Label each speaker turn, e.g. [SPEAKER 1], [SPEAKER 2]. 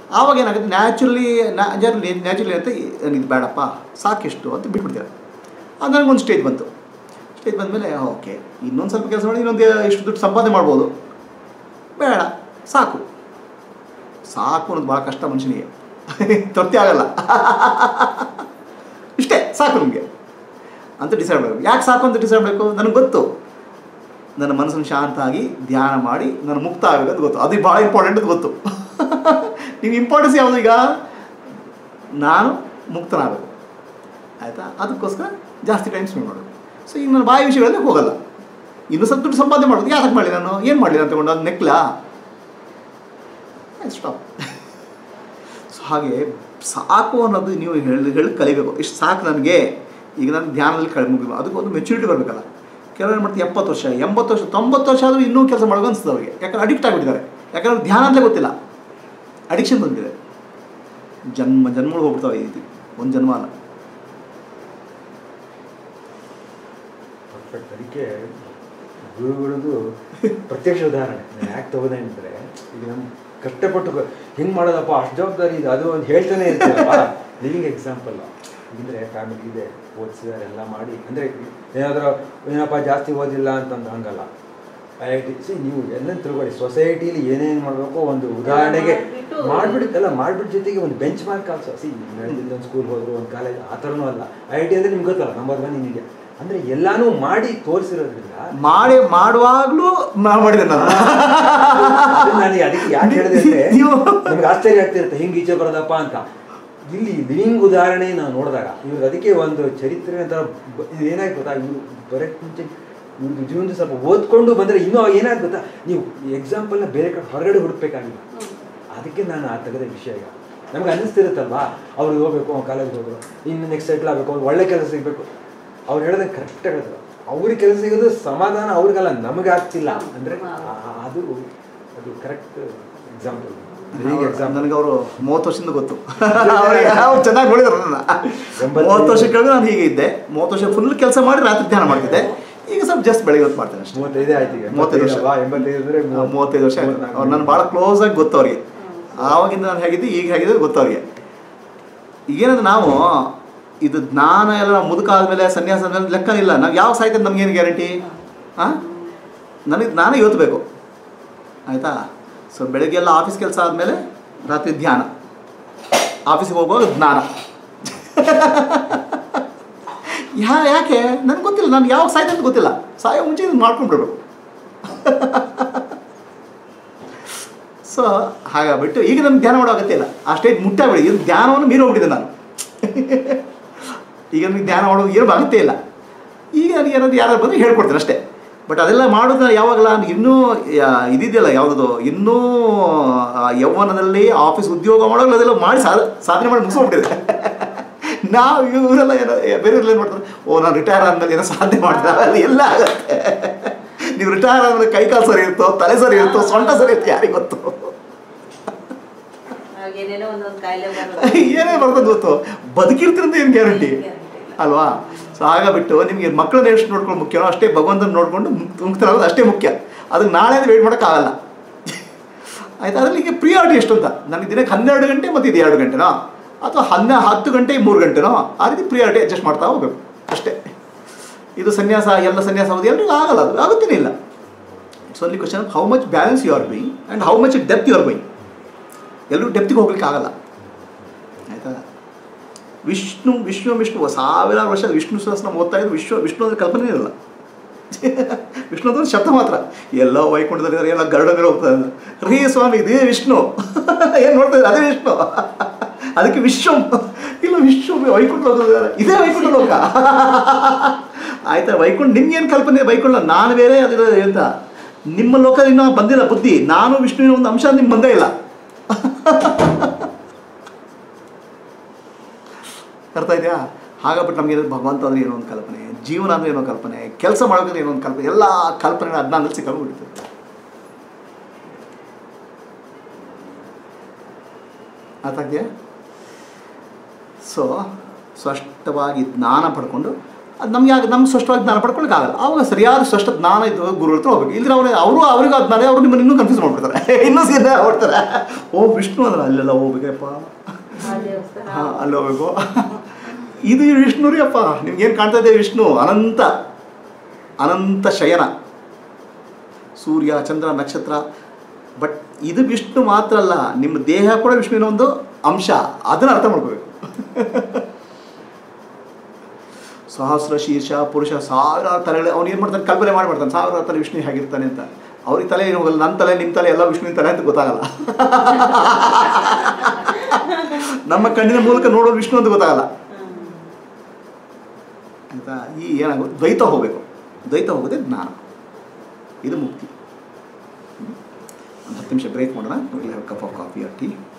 [SPEAKER 1] ಆವಾಗ ಏನಾಗುತ್ತೆ naturally naturally naturally ಅಂತ ಇದು ಬೇಡಪ್ಪ ಸಾಕಿಷ್ಟು ಅಂತ ಬಿಟ್ಬಿಡ್ತಾರೆ ಅದು ನನಗೊಂದು ಸ್ಟೇಜ್ ಬಂತು ಸ್ಟೇಜ್ ಬಂದಮೇಲೆ ಓಕೆ ಇನ್ನೊಂದು ಸ್ವಲ್ಪ ಕೆಲಸ ಮಾಡಿ ಇನ್ನೊಂದು ಇಷ್ಟು ದುಡ್ಡು ಸಂಪಾದನೆ ಮಾಡ್ಬೋದು ಬೇಡ ಸಾಕು ಸಾಕು ಅನ್ನೋದು ಭಾಳ ಕಷ್ಟ ಮನುಷ್ಯನಿಗೆ ತೃಪ್ತಿ ಆಗಲ್ಲ ಇಷ್ಟೇ ಸಾಕು ನಿಮಗೆ ಅಂತ ಡಿಸೈಡ್ ಮಾಡಬೇಕು ಯಾಕೆ ಸಾಕು ಅಂತ ಡಿಸೈಡ್ ಮಾಡಬೇಕು ನನಗೆ ಗೊತ್ತು ನನ್ನ ಮನಸ್ಸನ್ನು ಶಾಂತ ಆಗಿ ಧ್ಯಾನ ಮಾಡಿ ನಾನು ಮುಕ್ತ ಆಗಬೇಕು ಅಂತ ಗೊತ್ತು ಅದು ಭಾಳ ಇಂಪಾರ್ಟೆಂಟ್ ಅಂತ ಗೊತ್ತು ನೀವು ಇಂಪಾರ್ಟೆನ್ಸ್ ಯಾವುದು ಈಗ ನಾನು ಮುಕ್ತನಾಗಬೇಕು ಆಯಿತಾ ಅದಕ್ಕೋಸ್ಕರ ಜಾಸ್ತಿ ಟೈಮ್ ಸ್ಪೆಂಡ್ ಮಾಡಬೇಕು ಸೊ ಈಗ ನಾನು ಬಾಯಿ ವಿಷಯಗಳಲ್ಲಿ ಹೋಗಲ್ಲ ಇನ್ನು ಸ್ವಲ್ಪ ದುಡ್ಡು ಸಂಪಾದನೆ ಮಾಡೋದು ಯಾಕೆ ಮಾಡಲಿ ನಾನು ಏನು ಮಾಡಲಿ ಅಂತ ತಗೊಂಡು ಅದು ನೆಕ್ಲಾ ಸ್ಟಾಪ್ ಸೊ ಹಾಗೆ ಸಾಕು ಅನ್ನೋದು ನೀವು ಹೇಳಿ ಹೇಳಿ ಕಲಿಬೇಕು ಇಷ್ಟು ಸಾಕು ನನಗೆ ಈಗ ನಾನು ಧ್ಯಾನದಲ್ಲಿ ಕಡಿಮೆ ಮುಗಿದು ಅದಕ್ಕೊಂದು ಮೆಚುರಿಟಿ ಬರಬೇಕಲ್ಲ ಕೆಲವರು ಏನು ಮಾಡ್ತಾರೆ ಎಪ್ಪತ್ತು ವರ್ಷ ಎಂಬತ್ತು ವರ್ಷ ತೊಂಬತ್ತು ವರ್ಷ ಆದರೂ ಇನ್ನೂ ಕೆಲಸ ಮಾಡೋದು ಅನಿಸ್ತದೆ ಅವ್ರಿಗೆ ಯಾಕಂದ್ರೆ ಅಡಿಕ್ಟ್ ಆಗಿಬಿಟ್ಟಿದ್ದಾರೆ ಯಾಕಂದ್ರೆ ಧ್ಯಾನ ಅಂತಲೇ ಗೊತ್ತಿಲ್ಲ ಅಡಿಕ್ಷನ್ ಬಂದಿದೆ ಜನ್ಮ ಜನ್ಮಗಳು ಹೋಗ್ಬಿಡ್ತಾವೆ ಈ ರೀತಿ ಒಂದು ಜನ್ಮ ಅಲ್ಲ
[SPEAKER 2] ಪರ್ಫೆಕ್ಟ್ ಅದಕ್ಕೆ ಗುರುಗಳದು ಪ್ರತ್ಯಕ್ಷ ಉದಾಹರಣೆ ನಾನು ಯಾಕೆ ತಗೋದೆ ಅಂದರೆ ಈಗ ನಮ್ಮ ಕಷ್ಟಪಟ್ಟು ಕ- ಹಿಂಗ್ ಮಾಡೋದಪ್ಪ ಅಷ್ಟು ಜವಾಬ್ದಾರಿ ಇದೆ ಅದು ಒಂದು ಹೇಳ್ತಾನೆ ಇರ್ತೀವಲ್ಲ ಲಿವಿಂಗ್ ಎಕ್ಸಾಂಪಲ್ ಅಂದರೆ ಫ್ಯಾಮಿಲಿ ಇದೆ ಓದಿಸಿದಾರೆ ಎಲ್ಲ ಮಾಡಿ ಅಂದರೆ ಏನಾದರೂ ಏನಪ್ಪ ಜಾಸ್ತಿ ಓದಿಲ್ಲ ಅಂತಂದು ಹಂಗಲ್ಲ ಐ ಐ ಟಿ ಸಿ ನೀವು ಎಲ್ಲ ತಿಳ್ಕೊಳ್ಳಿ ಸೊಸೈಟಿಲಿ ಏನೇನು ಮಾಡಬೇಕು ಒಂದು ಉದಾಹರಣೆಗೆ
[SPEAKER 3] ಮಾಡ್ಬಿಟ್ಟು-
[SPEAKER 2] ಮಾಡಿಬಿಡುತ್ತಲ್ಲ ಮಾಡ್ಬಿಟ್ಟು ಜೊತೆಗೆ ಒಂದು ಬೆಂಚ್ ಮಾರ್ಕ್ ಆಲ್ಸೋ ಸಿ ನಡೆದಿದ್ದ ಒಂದು ಸ್ಕೂಲ್ ಹೋದ್ರು ಒಂದು ಕಾಲೇಜ್ ಆ ಥರನೂ ಅಲ್ಲ ಐ ಐ ಟಿ ಅಂದರೆ ನಿಮ್ಗೆ ಗೊತ್ತಲ್ಲ ನಂಬರ್ ಒನ್ ನಿಮಗೆ ಅಂದರೆ ಎಲ್ಲಾನು ಮಾಡಿ ತೋರಿಸಿರೋದ್ರಿಂದ
[SPEAKER 1] ಮಾಡಿ ಮಾಡುವಾಗಲೂ ಮಾಡಿದೆ ನಾನು
[SPEAKER 2] ನನಗೆ ಅದಕ್ಕೆ ಯಾಕೆ ಹೇಳಿದೆ ಅಂದ್ರೆ
[SPEAKER 1] ನೀವು-
[SPEAKER 2] ನಮ್ಗೆ ಆಶ್ಚರ್ಯ ಆಗ್ತಿರುತ್ತೆ ಹಿಂಗೆ ಈಚೆ ಬರೋದಪ್ಪ ಅಂತ ಇಲ್ಲಿ ಲಿವಿಂಗ್ ಉದಾಹರಣೆ ನಾವು ನೋಡಿದಾಗ ಇವ್ರಿಗೆ ಅದಕ್ಕೆ ಒಂದು ಚರಿತ್ರೆ ಅಂತ ಬ- ಇದು ಏನಾಯ್ತು ಗೊತ್ತಾ ಇವ್ರು ಬರೋಕ್ಕೆ ಮುಂಚೆ ಇವ್ರದ್ದು ಜೀವನದ ಸ್ವಲ್ಪ ಓದ್ಕೊಂಡು ಬಂದರೆ ಇನ್ನೂ ಏನಾಯ್ತು ಗೊತ್ತಾ ನೀವು ಎಕ್ಸಾಂಪಲ್ನ ಬೇರೆ ಕಡೆ ಹೊರಗಡೆ ಹುಡುಕ್ಬೇಕಾಗಿಲ್ಲ ಅದಕ್ಕೆ ನಾನು ಆ ತೆಗೆದ ವಿಷಯ ಈಗ ನಮ್ಗೆ ಅನ್ನಿಸ್ತಿರುತ್ತಲ್ವಾ ಅವ್ರು ಹೋಗ್ಬೇಕು ಕಾಲೇಜ್ಗೆ ಹೋದ್ರು ಇನ್ನು ನೆಕ್ಸ್ಟ್ ಸೆಟ್ಲ್ ಆಗಬೇಕು ಅವ್ರು ಒಳ್ಳೆ ಕೆಲಸ ಸಿಗಬೇಕು ಅವ್ರು ಹೇಳೋದಕ್ಕೆ ಕರೆಕ್ಟ್ ಹೇಳಿದ್ರು ಅವ್ರಿಗೆ ಕೆಲಸ ಸಿಗೋದು ಸಮಾಧಾನ ಅವ್ರಿಗಲ್ಲ ನಮಗೆ ಆಗ್ತಿಲ್ಲ ಅಂದರೆ ಅದು ಅದು ಕರೆಕ್ಟ್ ಎಕ್ಸಾಂಪಲ್ ಎಕ್ಸಾಂಪಲ್
[SPEAKER 1] ನನಗೆ ಅವರು ಮೂವತ್ತು ವರ್ಷದಿಂದ ಗೊತ್ತು ಅವ್ರಿಗೆ ಅವ್ರು ಚೆನ್ನಾಗಿ ನೋಡಿದ್ರು ನನ್ನ
[SPEAKER 2] ಎಂಬತ್ತೈದು.
[SPEAKER 1] ಮೂವತ್ತು ವರ್ಷ ಕೆಳಗೆ ನಾನು ಹೀಗೆ ಇದ್ದೆ ಮೂವತ್ತು ವರ್ಷ ಫುಲ್ ಕೆಲಸ ಮಾಡಿ ರಾತ್ರಿ ಧ್ಯಾನ ಮಾಡ್ತಿದ್ದೆ ಈಗ ಸ್ವಲ್ಪ ಜಸ್ಟ್ ಬೆಳಗ್ಗೆ ಹೊತ್ತು ಮಾಡ್ತೇನೆ ಅಷ್ಟೇ
[SPEAKER 2] ಮೂವತ್ತೈದೇ ಆಯ್ತು ಈಗ
[SPEAKER 1] ಮೂವತ್ತೈದು ವರ್ಷ.
[SPEAKER 2] ಅಲ್ವಾ? ಎಂಬತ್ತೈದು ಅಂದ್ರೆ
[SPEAKER 1] ಆ, ಮೂವತ್ತೈದು ವರ್ಷ ಆಯ್ತು ಅವ್ರು ನಾನು ಭಾಳ ಕ್ಲೋಸ್ ಆಗಿ ಗೊತ್ತು ಅವ್ರಿಗೆ ಆವಾಗಿಂದ ನಾನು ಹೇಗಿದ್ದೆ ಈಗ ಹೇಗಿದ್ದೆ ಗೊತ್ತು ಅವ್ರಿಗೆ ಈಗೇನಂದ್ರೆ ನಾವು ಇದು ಜ್ಞಾನ ಎಲ್ಲ ನಾವು ಮುದುಕ ಆದಮೇಲೆ ಸನ್ಯಾಸ ಆದ್ಮೇಲೆ ಲೆಕ್ಕ ಇಲ್ಲ ನಾವು ಯಾವ ಸಾಯ್ತದೆ ನಮಗೇನು ಗ್ಯಾರಂಟಿ ಹಾಂ ನನಗೆ ಜ್ಞಾನ ಇವತ್ತು ಬೇಕು ಆಯಿತಾ ಸೊ ಬೆಳಗ್ಗೆ ಎಲ್ಲ ಆಫೀಸ್ ಕೆಲಸ ಆದಮೇಲೆ ರಾತ್ರಿ ಧ್ಯಾನ ಆಫೀಸಿಗೆ ಹೋಗುವಾಗ ಜ್ಞಾನ ಯಾ ಯಾಕೆ ನನಗೆ ಗೊತ್ತಿಲ್ಲ ನಾನು ಯಾವಾಗ ಸಾಯ್ತೆ ಅಂತ ಗೊತ್ತಿಲ್ಲ ಸಾಯೋ ಮುಂಚೆ ಇದನ್ನ ಮಾಡ್ಕೊಂಡ್ಬಿಡ್ಬೇಕು ಸೊ ಹಾಗಾಗ್ಬಿಟ್ಟು ಈಗ ನನಗೆ ಧ್ಯಾನ ಮಾಡೋ ಅಗತ್ಯ ಇಲ್ಲ ಆ ಸ್ಟೇಜ್ ಮುಟ್ಟಾಗ್ಬಿಡಿ ಇದು ಧ್ಯಾನವನ್ನು ಮೀರಿ ಹೋಗ್ಬಿಟ್ಟಿದ್ದೆ ನಾನು ಈಗ ನನಗೆ ಧ್ಯಾನ ಮಾಡೋದು ಏನು ಅಗತ್ಯ ಇಲ್ಲ ಈಗ ನನಗೆ ಏನಾದ್ರು ಯಾರು ಬಂದು ಹೇಳ್ಕೊಡ್ತೀನಿ ಅಷ್ಟೇ ಬಟ್ ಅದೆಲ್ಲ ಮಾಡೋದು ಯಾವಾಗಲ ಇನ್ನೂ ಯಾ- ಇದಿದೆಯಲ್ಲ ಯಾವುದದು ಇನ್ನೂ ಆ, ಯೌವನದಲ್ಲಿ ಆಫೀಸ್ ಉದ್ಯೋಗ ಮಾಡೋದು ಅದೆಲ್ಲ ಮಾಡಿ ಸಾಧ ಸಾಧನೆ ಮಾಡಿ ಮುಗಿಸ್ಬಿಟ್ಟಿದೆ ನಾವು ಇವರೆಲ್ಲ ಏನೋ ಬೇರೆಯವ್ರೆಲ್ಲ ಏನು ಮಾಡ್ತಾರೆ ಓ ನಾನು ರಿಟೈರ್ ಆದ್ಮೇಲೆ ಏನೋ ಸಾಧನೆ ಮಾಡ್ತಾರೆ ಅದು ಎಲ್ಲ ಆಗುತ್ತೆ ನೀವು ರಿಟೈರ್ ಆದ್ಮೇಲೆ ಕೈ ಕಾಲು ಸರಿ ಇರುತ್ತೋ ತಲೆ ಸರಿ ಇರುತ್ತೋ ಸೊಂಟ ಸರಿ ಇರುತ್ತೋ ಯಾರಿಗೆ ಗೊತ್ತು
[SPEAKER 3] ಏನೇನೋ ಒಂದೊಂದು ಕಾಯಿಲೆ ಬರೋದು
[SPEAKER 1] ಏನೇ ಬರ್ತದೆ ಗೊತ್ತು ಬದುಕಿರ್ತೀರಂತ ಏನು ಗ್ಯಾರಂಟಿ
[SPEAKER 3] Guarantee ಇಲ್ಲ.
[SPEAKER 1] ಅಲ್ವಾ ಸೊ ಹಾಗಾಗ್ಬಿಟ್ಟು ನಿಮಗೆ ಮಕ್ಕಳನ್ನ ಎಷ್ಟು ನೋಡ್ಕೊಂಡು ಮುಖ್ಯನೋ ಅಷ್ಟೇ ಭಗವಂತನ ನೋಡ್ಕೊಂಡು ಮುಕ್ತ ಮುಕ್ತರಾಗೋದು ಅಷ್ಟೇ ಮುಖ್ಯ ಅದಕ್ಕೆ ನಾಳೆ ವೇಟ್ ಮಾಡೋಕ್ಕಾಗಲ್ಲ ಆಯ್ತಾ ಅದ್ರಲ್ಲಿ ಈಗ ಪ್ರಿಯಾರಿಟಿ ಎಷ್ಟು ಅಂತ ನನಗೆ ದಿನಕ್ಕೆ ಹನ್ನೆರಡು ಗಂಟೆ ಮತ್ತು ಇದು ಎರಡು ಗಂಟೆನೋ ಅಥವಾ ಹನ್ನೆ ಹತ್ತು ಗಂಟೆ ಮೂರು ಗಂಟೆನೋ ಆ ರೀತಿ ಪ್ರಿಯಾರಿಟಿ ಅಡ್ಜಸ್ಟ್ ಮಾಡ್ತಾ ಹೋಗ್ಬೇಕು ಅಷ್ಟೇ ಇದು ಸನ್ಯಾಸ ಎಲ್ಲ ಸನ್ಯಾಸ ಹೌದು ಎಲ್ರಿಗೂ ಆಗಲ್ಲ ಅದು ಆಗುತ್ತೇನೆ ಇಲ್ಲ it's only question how much balance you are being and how much depth you are being ಎಲ್ಲರೂ ಡೆಪ್ತಿಗೆ ಹೋಗ್ಲಿಕ್ಕೆ ಆಗಲ್ಲ ಆಯ್ತಾ ವಿಷ್ಣು ವಿಷ್ಣು ವಿಷ್ಣು ಸಾವಿರಾರು ವರ್ಷ ವಿಷ್ಣು ಸಹಸ್ರ ಓದ್ತಾ ಇದ್ದು ವಿಶ್ವ ವಿಷ್ಣು ಅಂದ್ರೆ ಕಲ್ಪನೆ ಇರಲ್ಲ ವಿಷ್ಣು ಅಂದ್ರೆ ಶಬ್ದ ಮಾತ್ರ ಎಲ್ಲ ವೈಕುಂಠದಲ್ಲಿ ಎಲ್ಲ ಗರುಡಗಳು ಹೋಗ್ತಾ ಇದ್ದಾರೆ ರೀ ಸ್ವಾಮಿ ಇದೇ ವಿಷ್ಣು ಏನು ನೋಡ್ತಾ ಇದ್ದಾರೆ ಅದೇ ವಿಷ್ಣು ಅದಕ್ಕೆ ವಿಶ್ವಂ ಇಲ್ಲ ವಿಶ್ವ ವೈಕುಂಠ ಲೋಕ ಇದೇ ವೈಕುಂಠ ಲೋಕ ಆಯ್ತಾ ವೈಕುಂಠ ನಿಮ್ಗೇನು ಕಲ್ಪನೆ ಇದೆ ವೈಕುಂಠ ನಾನು ಬೇರೆ ಅದು ಎಂತ ನಿಮ್ಮ ಲೋಕ ಇನ್ನೂ ಬಂದಿಲ್ಲ ಬುದ್ಧಿ ನಾನು ವಿಷ್ಣುವಿನ ಒಂದು ಅಂಶ ನಿಮ್ಗೆ ಬಂದೇ ಇಲ್ಲ ಅರ್ಥ ಇದೆಯಾ ಹಾಗಾಗ್ಬಿಟ್ಟು ನಮಗೆ ಭಗವಂತ ಅಂದ್ರೆ ಏನೋ ಒಂದು ಕಲ್ಪನೆ ಜೀವನ ಅಂದ್ರೆ ಏನೋ ಕಲ್ಪನೆ ಕೆಲಸ ಮಾಡೋದ್ರೆ ಏನೋ ಒಂದು ಕಲ್ಪನೆ ಎಲ್ಲ ಕಲ್ಪನೆ ಅಜ್ಞಾನದಲ್ಲಿ ಸಿಕ್ಕೊಂಡು ಬಿಡ್ತದೆ ಅರ್ಥ ಇದೆಯಾ ಸೊ ಸ್ಪಷ್ಟವಾಗಿ ಜ್ಞಾನ ಪಡ್ಕೊಂಡು ಅದು ನಮ್ಗೆ ಆಗ ನಮ್ಗೆ ಸ್ಪಷ್ಟವಾಗಿ ಜ್ಞಾನ ಪಡ್ಕೊಳಕ್ಕೆ ಆಗಲ್ಲ ಆವಾಗ ಸರಿಯಾದ ಸ್ಪಷ್ಟ ಜ್ಞಾನ ಇದ್ದು ಗುರುಗಳ ಹತ್ರ ಹೋಗ್ಬೇಕು ಇಲ್ಲದ್ರೆ ಅವರು ಅವರು ಅವರಿಗೂ ಅಜ್ಞಾನ ಅವರು ನಿಮ್ಮನ್ನು ಇನ್ನೂ ಕನ್ಫ್ಯೂಸ್ ಮಾಡ್ಬಿಡ್ತಾರೆ ಇನ್ನೂ ಸೀದಾ ಹೊಡ್ತಾರೆ ಓ ವಿಷ್ಣು ಅಂದ್ರೆ ಅಲ್ಲೆಲ್ಲ ಹೋಗ್ಬೇಕಪ್ಪ
[SPEAKER 3] ಆ ದೇವಸ್ಥಾನ
[SPEAKER 1] ಹಾಂ ಅಲ್ಲಿ ಹೋಗ್ಬೇಕು ಇದು ವಿಷ್ಣು ರೀ ಅಪ್ಪ ನಿಮ್ಗೇನು ಕಾಣ್ತಾ ಇದೆ ವಿಷ್ಣು ಅನಂತ ಅನಂತ ಶಯನ ಸೂರ್ಯ ಚಂದ್ರ ನಕ್ಷತ್ರ ಬಟ್ ಇದು ವಿಷ್ಣು ಮಾತ್ರ ಅಲ್ಲ ನಿಮ್ಮ ದೇಹ ಕೂಡ ವಿಷ್ಣುವಿನ ಒಂದು ಅಂಶ ಅದನ್ನು ಅರ್ಥ ಮಾಡ್ಕೋಬೇಕು ಸಹಸ್ರ ಶೀರ್ಷ ಪುರುಷ ಸಾವಿರಾರು ತಲೆಗಳು ಅವ್ನು ಏನು ಮಾಡ್ತಾನೆ ಕಲ್ಪನೆ ಮಾಡಿಬಿಡ್ತಾನೆ ಸಾವಿರಾರು ತಲೆ ವಿಷ್ಣು ಹೇಗಿರ್ತಾನೆ ಅಂತ ಅವ್ರಿಗೆ ತಲೆ ಏನು ಹೋಗಲ್ಲ ನನ್ನ ತಲೆ ನಿಮ್ಮ ತಲೆ ಎಲ್ಲ ವಿಷ್ಣುವಿನ ತಲೆ ಅಂತ ಗೊತ್ತಾಗಲ್ಲ ನಮ್ಮ ಕಣ್ಣಿನ ಮೂಲಕ ನೋಡೋ ವಿಷ್ಣು ಅಂತ ಗೊತ್ತಾಗಲ್ಲ ಆಯಿತಾ ಈ ಏನಾಗುತ್ತೆ ದ್ವೈತ ಹೋಗಬೇಕು ದ್ವೈತ ಹೋಗೋದೇ ಜ್ಞಾನ ಇದು ಮುಕ್ತಿ ಹ್ಮ್? ಒಂದು ಹತ್ತು ನಿಮಿಷ ಬ್ರೇಕ್ ಮಾಡೋಣ cup of coffee or tea